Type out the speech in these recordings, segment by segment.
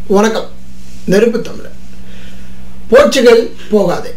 வணக்கம் நெருப்பு தமிழர் போர்ச்சுகல் போகாதே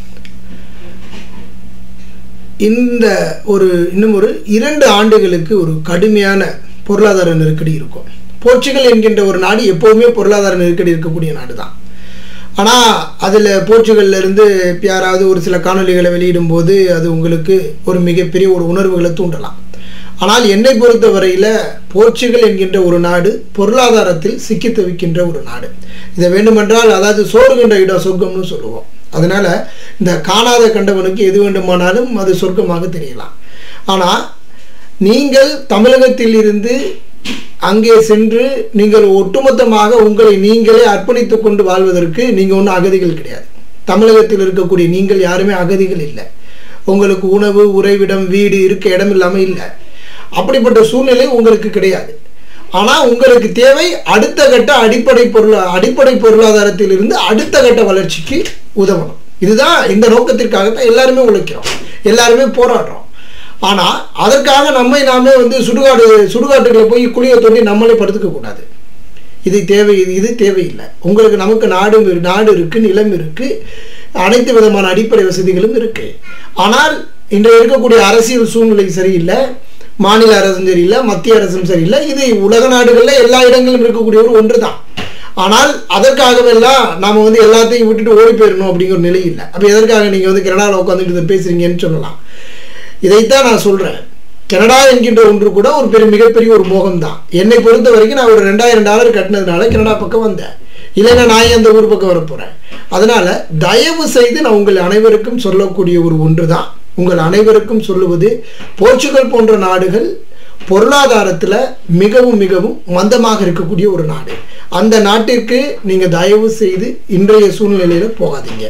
இந்த ஒரு இன்னும் ஒரு இரண்டு ஆண்டுகளுக்கு ஒரு கடுமையான பொருளாதார நெருக்கடி இருக்கும் போர்ச்சுகல் என்கின்ற ஒரு நாடு எப்போவுமே பொருளாதார நெருக்கடி இருக்கக்கூடிய நாடு தான் ஆனால் அதில் போர்ச்சுகல்ல இருந்து இப்ப யாராவது ஒரு சில காணொளிகளை வெளியிடும்போது அது உங்களுக்கு ஒரு மிகப்பெரிய ஒரு உணர்வுகளை தூண்டலாம் ஆனால் என்னை பொறுத்த வரையில் போர்ச்சுகல் என்கின்ற ஒரு நாடு பொருளாதாரத்தில் சிக்கி தவிக்கின்ற ஒரு நாடு இதை வேண்டுமென்றால் அதாவது சோறுகின்ற இடம் சொர்க்கம்னு சொல்லுவோம் அதனால் இந்த காணாத கண்டவனுக்கு எது வேண்டுமானாலும் அது சொர்க்கமாக தெரியலாம் ஆனால் நீங்கள் தமிழகத்தில் இருந்து அங்கே சென்று நீங்கள் ஒட்டுமொத்தமாக உங்களை நீங்களே அர்ப்பணித்துக் கொண்டு வாழ்வதற்கு நீங்கள் ஒன்றும் அகதிகள் கிடையாது தமிழகத்தில் இருக்கக்கூடிய நீங்கள் யாருமே அகதிகள் இல்லை உங்களுக்கு உணவு உறைவிடம் வீடு இருக்க இடம் இல்லாமல் இல்லை அப்படிப்பட்ட சூழ்நிலை உங்களுக்கு கிடையாது ஆனால் உங்களுக்கு தேவை அடுத்த கட்ட அடிப்படை பொருளா அடிப்படை பொருளாதாரத்தில் இருந்து அடுத்த கட்ட வளர்ச்சிக்கு உதவணும் இதுதான் இந்த நோக்கத்திற்காகத்தான் எல்லாருமே உழைக்கிறோம் எல்லாருமே போராடுறோம் ஆனால் அதற்காக நம்மை நாமே வந்து சுடுகாடு சுடுகாட்டுகளை போய் குழியை தோண்டி நம்மளே படுத்துக்க கூடாது இது தேவை இது இது தேவையில்லை உங்களுக்கு நமக்கு நாடு நாடு இருக்கு நிலம் இருக்கு அனைத்து விதமான அடிப்படை வசதிகளும் இருக்கு ஆனால் இன்றைய இருக்கக்கூடிய அரசியல் சூழ்நிலை சரியில்லை மாநில அரசும் சரியில்லை மத்திய அரசும் சரியில்லை இது உலக நாடுகளில் எல்லா இடங்களிலும் இருக்கக்கூடிய ஒரு ஒன்று தான் ஆனால் அதற்காகவெல்லாம் நாம் வந்து எல்லாத்தையும் விட்டுட்டு ஓடி போயிடணும் அப்படிங்கிற ஒரு நிலை இல்லை அப்போ எதற்காக நீங்கள் வந்து கனடாவில் உட்காந்துட்டு இதை பேசுறீங்கன்னு சொல்லலாம் இதைத்தான் நான் சொல்கிறேன் கனடா என்கின்ற ஒன்று கூட ஒரு பெரிய மிகப்பெரிய ஒரு மோகம் தான் என்னை பொறுத்த வரைக்கும் நான் ஒரு ரெண்டாயிரம் டாலர் கட்டினதுனால கனடா பக்கம் வந்தேன் இல்லைன்னா நான் ஏன் அந்த ஊர் பக்கம் வரப்போகிறேன் அதனால் தயவு செய்து நான் உங்கள் அனைவருக்கும் சொல்லக்கூடிய ஒரு ஒன்று தான் உங்கள் அனைவருக்கும் சொல்லுவது போர்ச்சுகல் போன்ற நாடுகள் பொருளாதாரத்தில் மிகவும் மிகவும் மந்தமாக இருக்கக்கூடிய ஒரு நாடு அந்த நாட்டிற்கு நீங்கள் தயவு செய்து இன்றைய சூழ்நிலையில் போகாதீங்க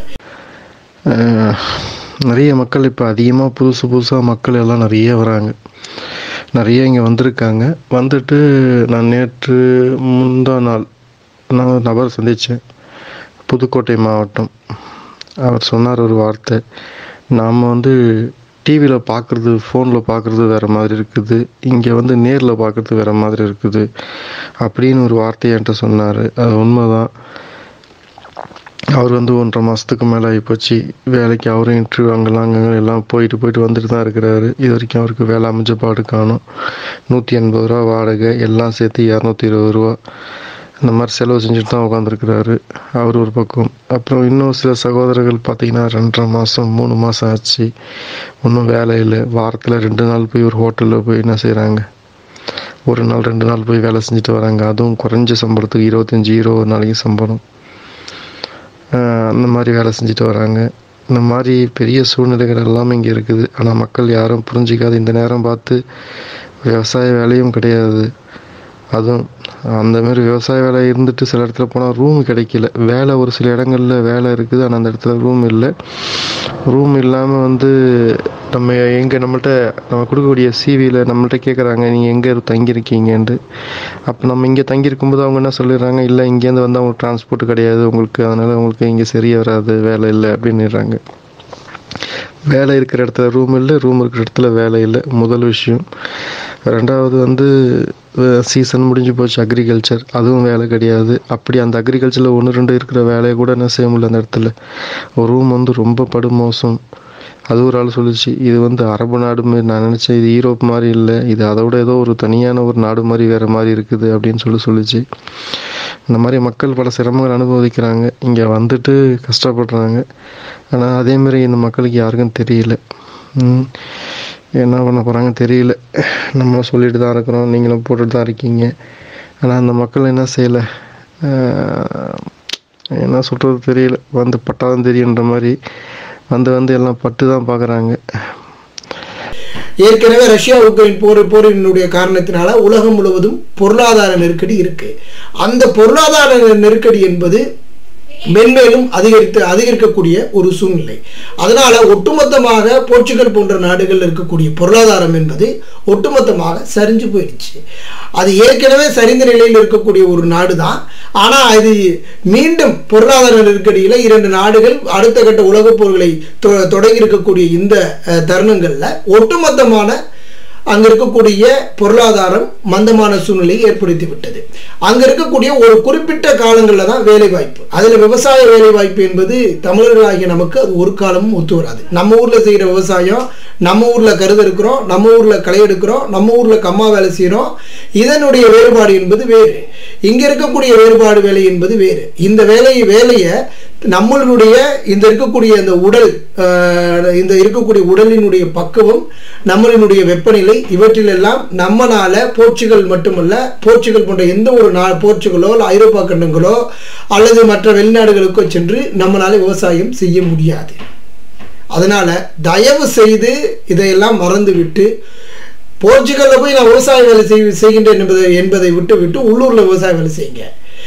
அஹ், நிறைய மக்கள் இப்போ அதிகமாக புதுசு புதுசாக மக்கள் எல்லாம் நிறைய வராங்க நிறைய இங்கே வந்திருக்காங்க வந்துட்டு நான் நேற்று முந்தா நாள் நான் ஒரு நபர் சந்தித்தேன் புதுக்கோட்டை மாவட்டம் அவர் சொன்னார் ஒரு வார்த்தை நாம் வந்து டிவியில் பார்க்குறது ஃபோனில் பார்க்குறது வேறு மாதிரி இருக்குது இங்கே வந்து நேரில் பார்க்குறது வேறு மாதிரி இருக்குது அப்படின்னு ஒரு வார்த்தையை என்கிட்ட சொன்னார் அது உண்மைதான் அவர் வந்து ஒன்றரை மாதத்துக்கு மேலே ஆகிப்போச்சு வேலைக்கு அவரும் இன்டர்வியூ அங்கெல்லாம் அங்கங்கே எல்லாம் போயிட்டு போயிட்டு வந்துட்டு தான் இருக்கிறாரு இது வரைக்கும் அவருக்கு வேலை அமைஞ்ச பாடு காணும் நூற்றி எண்பது ரூபா வாடகை எல்லாம் சேர்த்து இரநூத்தி இருபது ரூபா இந்த மாதிரி செலவு செஞ்சுட்டு தான் உட்காந்துருக்கிறாரு அவர் ஒரு பக்கம் அப்புறம் இன்னும் சில சகோதரர்கள் பார்த்தீங்கன்னா ரெண்டரை மாதம் மூணு மாதம் ஆச்சு ஒன்றும் வேலை இல்லை வாரத்தில் ரெண்டு நாள் போய் ஒரு ஹோட்டலில் போய் என்ன செய்கிறாங்க ஒரு நாள் ரெண்டு நாள் போய் வேலை செஞ்சுட்டு வராங்க அதுவும் குறைஞ்ச சம்பளத்துக்கு இருபத்தஞ்சி இருபது நாளைக்கு சம்பளம் ஆஹ் அந்த மாதிரி வேலை செஞ்சுட்டு வராங்க இந்த மாதிரி பெரிய சூழ்நிலைகள் எல்லாமே இங்கே இருக்குது ஆனால் மக்கள் யாரும் புரிஞ்சிக்காது இந்த நேரம் பார்த்து விவசாய வேலையும் கிடையாது அதுவும் அந்த மாதிரி விவசாய வேலை இருந்துட்டு சில இடத்துல போனால் ரூம் கிடைக்கல வேலை ஒரு சில இடங்களில் வேலை இருக்குது ஆனால் அந்த இடத்துல ரூம் இல்லை ரூம் இல்லாமல் வந்து நம்ம எங்கே நம்மள்ட்ட நம்ம கொடுக்கக்கூடிய சிவியில் நம்மள்ட்ட கேட்குறாங்க நீங்கள் எங்கே தங்கியிருக்கீங்கன்ட்டு அப்போ நம்ம இங்கே தங்கியிருக்கும்போது அவங்க என்ன சொல்லிடுறாங்க இல்லை இங்கேருந்து வந்து அவங்களுக்கு டிரான்ஸ்போர்ட் கிடையாது உங்களுக்கு அதனால் உங்களுக்கு இங்கே சரியாக வராது வேலை இல்லை அப்படின்னுறாங்க வேலை இருக்கிற இடத்துல ரூம் இல்லை ரூம் இருக்கிற இடத்துல வேலை இல்லை முதல் விஷயம் ரெண்டாவது வந்து சீசன் முடிஞ்சு போச்சு அக்ரிகல்ச்சர் அதுவும் வேலை கிடையாது அப்படி அந்த அக்ரிகல்ச்சரில் ஒன்று ரெண்டு இருக்கிற வேலையை கூட என்ன செய்ய முடியல அந்த இடத்துல ஒரு ரூம் வந்து ரொம்ப படுமோசம் அது ஒரு ஆள் சொல்லுச்சு இது வந்து அரபு நாடு மாதிரி நான் நினச்சேன் இது ஈரோப் மாதிரி இல்லை இது அதை விட ஏதோ ஒரு தனியான ஒரு நாடு மாதிரி வேறு மாதிரி இருக்குது அப்படின்னு சொல்லி சொல்லுச்சு இந்த மாதிரி மக்கள் பல சிரமங்கள் அனுபவிக்கிறாங்க இங்கே வந்துட்டு கஷ்டப்படுறாங்க ஆனால் அதேமாரி இந்த மக்களுக்கு யாருக்கும் தெரியல ம். என்ன பண்ண போகிறாங்க தெரியல நம்மளும் சொல்லிட்டு தான் இருக்கிறோம் நீங்களும் போட்டுட்டு தான் இருக்கீங்க ஆனால் அந்த மக்கள் என்ன செய்யலை என்ன சொல்கிறது தெரியல வந்து பட்டாதான் தெரியுன்ற மாதிரி வந்து வந்து எல்லாம் பட்டு தான் பார்க்குறாங்க ஏற்கனவே ரஷ்யா உக்ரைன் போர் போரினுடைய காரணத்தினால உலகம் முழுவதும் பொருளாதார நெருக்கடி இருக்கு அந்த பொருளாதார நெருக்கடி என்பது மென்மேலும் அதிகரித்து அதிகரிக்கக்கூடிய ஒரு சூழ்நிலை அதனால ஒட்டுமொத்தமாக போர்ச்சுகல் போன்ற நாடுகள் இருக்கக்கூடிய பொருளாதாரம் என்பது ஒட்டுமொத்தமாக சரிஞ்சு போயிடுச்சு அது ஏற்கனவே சரிந்த நிலையில் இருக்கக்கூடிய ஒரு நாடு தான் ஆனால் அது மீண்டும் பொருளாதார நெருக்கடியில் இரண்டு நாடுகள் அடுத்த கட்ட உலகப் போர்களை தொ- தொடங்கி இருக்கக்கூடிய இந்த அஹ், தருணங்கள்ல ஒட்டுமொத்தமான அங்க இருக்கக்கூடிய பொருளாதாரம் மந்தமான சூழ்நிலையை ஏற்படுத்தி விட்டது அங்க இருக்கக்கூடிய ஒரு குறிப்பிட்ட காலங்களில் தான் வேலை வாய்ப்பு அதுல விவசாய வேலை வாய்ப்பு என்பது தமிழர்களாகிய நமக்கு அது ஒரு காலமும் ஒத்து வராது நம்ம ஊர்ல செய்யற விவசாயம் நம்ம ஊர்ல கருது இருக்கிறோம் நம்ம ஊர்ல களை எடுக்கிறோம் நம்ம ஊர்ல கம்மா வேலை செய்கிறோம் இதனுடைய வேறுபாடு என்பது வேறு இங்க இருக்கக்கூடிய வேறுபாடு வேலை என்பது வேறு இந்த வேலை வேலையை நம்மளுடைய இந்த இருக்கக்கூடிய இந்த உடல் அஹ், இந்த இருக்கக்கூடிய உடலினுடைய பக்குவம் நம்மளினுடைய வெப்பநிலை இவற்றிலெல்லாம் நம்மனால போர்ச்சுகல் மட்டுமல்ல போர்ச்சுகல் போன்ற எந்த ஒரு நா போர்ச்சுகலோ இல்லை ஐரோப்பா கண்டங்களோ அல்லது மற்ற வெளிநாடுகளுக்கோ சென்று நம்மளால விவசாயம் செய்ய முடியாது அதனால தயவு செய்து இதையெல்லாம் மறந்துவிட்டு போர்ச்சுகல்ல போய் நான் விவசாய வேலை செய் செய்கின்றேன் என்பதை என்பதை விட்டு விட்டு உள்ளூர்ல விவசாய வேலை செய்யுங்க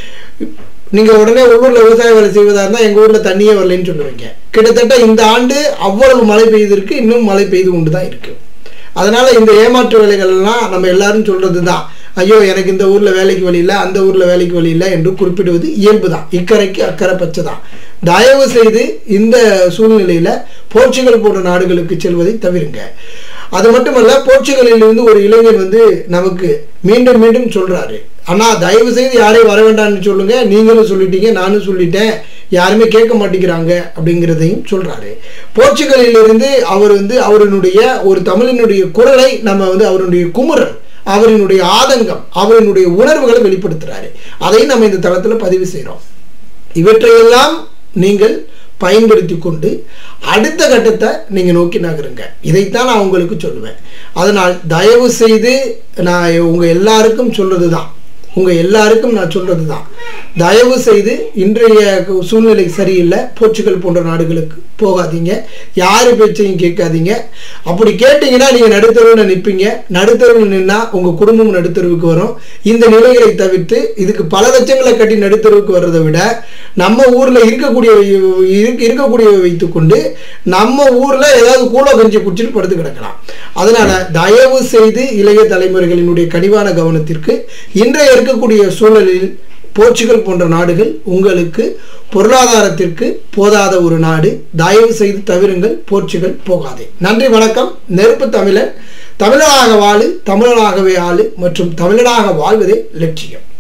நீங்க உடனே உள்ளூர்ல விவசாய வேலை செய்வதா இருந்தா எங்க ஊர்ல தண்ணியே வரலைன்னு சொல்லுவீங்க கிட்டத்தட்ட இந்த ஆண்டு அவ்வளவு மழை பெய்திருக்கு இன்னும் மழை பெய்து கொண்டு தான் இருக்கு அதனால இந்த ஏமாற்று வேலைகள் எல்லாம் நம்ம எல்லாரும் சொல்றது தான் ஐயோ எனக்கு இந்த ஊர்ல வேலைக்கு வழி இல்லை அந்த ஊர்ல வேலைக்கு வழி இல்லை என்று குறிப்பிடுவது இயல்பு தான் இக்கரைக்கு அக்கறை பச்சை தான் தயவு செய்து இந்த சூழ்நிலையில போர்ச்சுகல் போன்ற நாடுகளுக்கு செல்வதை தவிருங்க அது மட்டுமல்ல போர்ச்சுகலில் இருந்து ஒரு இளைஞன் வந்து நமக்கு மீண்டும் மீண்டும் சொல்றாரு அண்ணா தயவு செய்து யாரையும் வர வேண்டாம்னு சொல்லுங்க நீங்களும் சொல்லிட்டீங்க நானும் சொல்லிட்டேன் யாருமே கேட்க மாட்டேங்கிறாங்க அப்படிங்கிறதையும் சொல்றாரு போர்ச்சுகலில் இருந்து அவர் வந்து அவரினுடைய ஒரு தமிழினுடைய குரலை நம்ம வந்து அவருடைய குமுறல் அவரினுடைய ஆதங்கம் அவரினுடைய உணர்வுகளை வெளிப்படுத்துறாரு அதையும் நம்ம இந்த தளத்தில் பதிவு செய்கிறோம் இவற்றையெல்லாம் நீங்கள் பயன்படுத்தி கொண்டு அடுத்த கட்டத்தை நீங்கள் நோக்கி நகருங்க இதைத்தான் நான் உங்களுக்கு சொல்லுவேன் அதனால் தயவு செய்து நான் உங்கள் எல்லாருக்கும் சொல்கிறது தான் உங்கள் எல்லாருக்கும் நான் சொல்கிறது தான் தயவு செய்து இன்றைய சூழ்நிலை சரியில்லை போர்ச்சுகல் போன்ற நாடுகளுக்கு போகாதீங்க யார் பேச்சையும் கேட்காதீங்க அப்படி கேட்டிங்கன்னா நீங்கள் நடுத்தருவில் நிற்பீங்க நடுத்தருவில் நின்னா உங்கள் குடும்பம் நடுத்தருவுக்கு வரும் இந்த நிலைகளை தவிர்த்து இதுக்கு பல லட்சங்களை கட்டி நடுத்தருவுக்கு வர்றதை விட நம்ம ஊரில் இருக்கக்கூடிய இருக்க இருக்கக்கூடியவை வைத்துக்கொண்டு நம்ம ஊரில் ஏதாவது கூழ கஞ்சி குடிச்சிட்டு படுத்து கிடக்கலாம் அதனால தயவு செய்து இளைய தலைமுறைகளினுடைய கனிவான கவனத்திற்கு இன்றைய இருக்கக்கூடிய சூழலில் போர்ச்சுகல் போன்ற நாடுகள் உங்களுக்கு பொருளாதாரத்திற்கு போதாத ஒரு நாடு தயவு செய்து தவிருங்கள் போர்ச்சுகல் போகாதே நன்றி வணக்கம் நெருப்பு தமிழன் தமிழனாக வாழு தமிழனாகவே ஆளு மற்றும் தமிழனாக வாழ்வதே லட்சியம்